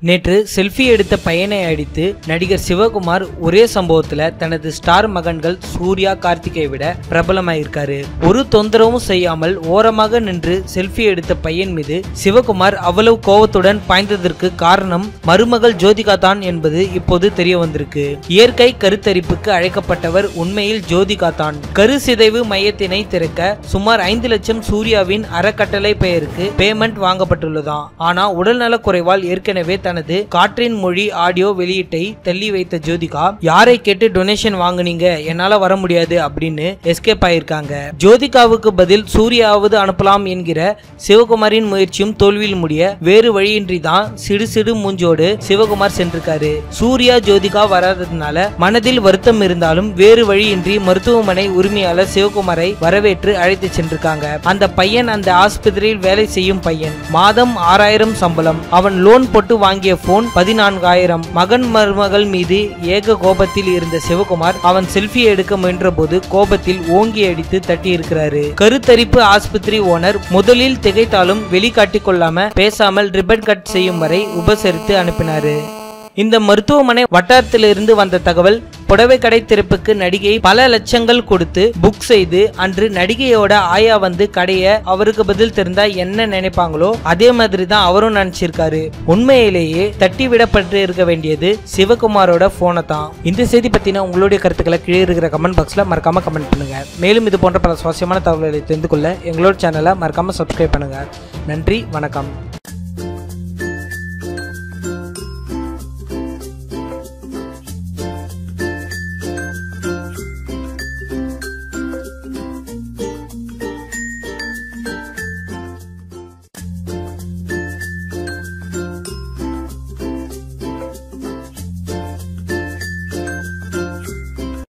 நேற்று செல்ஃபி எடுத்த பையனை அடித்து நடிகர் சிவகுமார் ஒரே சம்பவத்துல தனது ஸ்டார் மகன்கள் சூர்யா கார்த்திகை விட பிரபலமாயிருக்காரு ஒரு தொந்தரவும் செய்யாமல் ஓரமாக நின்று செல்ஃபி எடுத்த பையன் மீது சிவகுமார் அவ்வளவு கோபத்துடன் பாய்ந்ததற்கு காரணம் மருமகள் ஜோதிகா தான் என்பது இப்போது தெரிய வந்திருக்கு இயற்கை கருத்தரிப்புக்கு அழைக்கப்பட்டவர் உண்மையில் ஜோதிகா தான் கரு சிதைவு மையத்தினை திறக்க சுமார் ஐந்து லட்சம் சூர்யாவின் அறக்கட்டளை பெயருக்கு பேமெண்ட் வாங்கப்பட்டுள்ளதாம் ஆனா உடல்நலக் குறைவால் ஏற்கனவே தனது காற்றின் மொழி ஆடியோ வெளியீட்டை தள்ளி வைத்த ஜோதிகா யாரை கேட்டு டொனேஷன் வாங்குனீங்க என்னால வர முடியாது அப்படின்னு எஸ்கேப் ஆயிருக்காங்க ஜோதிகாவுக்கு பதில் சூர்யாவது அனுப்பலாம் என்கிற சிவகுமாரின் முயற்சியும் தோல்வியில் முடிய வேறு வழியின்றி தான் சிடு சிடு மூஞ்சோடு சிவகுமார் சென்றிருக்காரு சூர்யா ஜோதிகா வராததுனால மனதில் வருத்தம் இருந்தாலும் வேறு வழியின்றி மருத்துவமனை உரிமையாளர் சிவகுமாரை வரவேற்று அழைத்து சென்றிருக்காங்க அந்த பையன் அந்த ஆஸ்பத்திரியில் வேலை செய்யும் பையன் மாதம் ஆறாயிரம் சம்பளம் அவன் லோன் போட்டு வாங்கிய போன் பதினான்காயிரம் மகன் மருமகள் மீது ஏக கோபத்தில் இருந்த சிவகுமார் அவன் செல்ஃபி எடுக்க முயன்ற போது கோபத்தில் ஓங்கி அடித்து தட்டி இருக்கிறாரு கருத்தரிப்பு ஆஸ்பத்திரி ஓனர் முதலில் திகைத்தாலும் வெளிக்காட்டிக் கொள்ளாம பேசாமல் ரிப்பன் கட் செய்யும் வரை உபசரித்து அனுப்பினாரு இந்த மருத்துவமனை வட்டாரத்திலிருந்து வந்த தகவல் புடவை கடை திறப்புக்கு நடிகை பல லட்சங்கள் கொடுத்து புக் செய்து அன்று நடிகையோட ஆயா வந்து கடைய அவருக்கு பதில் தெரிந்தா என்ன நினைப்பாங்களோ அதே மாதிரி தான் அவரும் நினைச்சிருக்காரு உண்மையிலேயே தட்டி விடப்பட்டு இருக்க வேண்டியது சிவகுமாரோட போனை தான் இந்த செய்தி பத்தின உங்களுடைய கருத்துக்களை கீழே இருக்கிற கமெண்ட் பாக்ஸ்ல மறக்காம கமெண்ட் பண்ணுங்க மேலும் இது போன்ற பல சுவாரஸ்யமான தகவல்களை தெரிந்து கொள்ள எங்களோட சேனலை மறக்காம சப்ஸ்கிரைப் பண்ணுங்க நன்றி வணக்கம்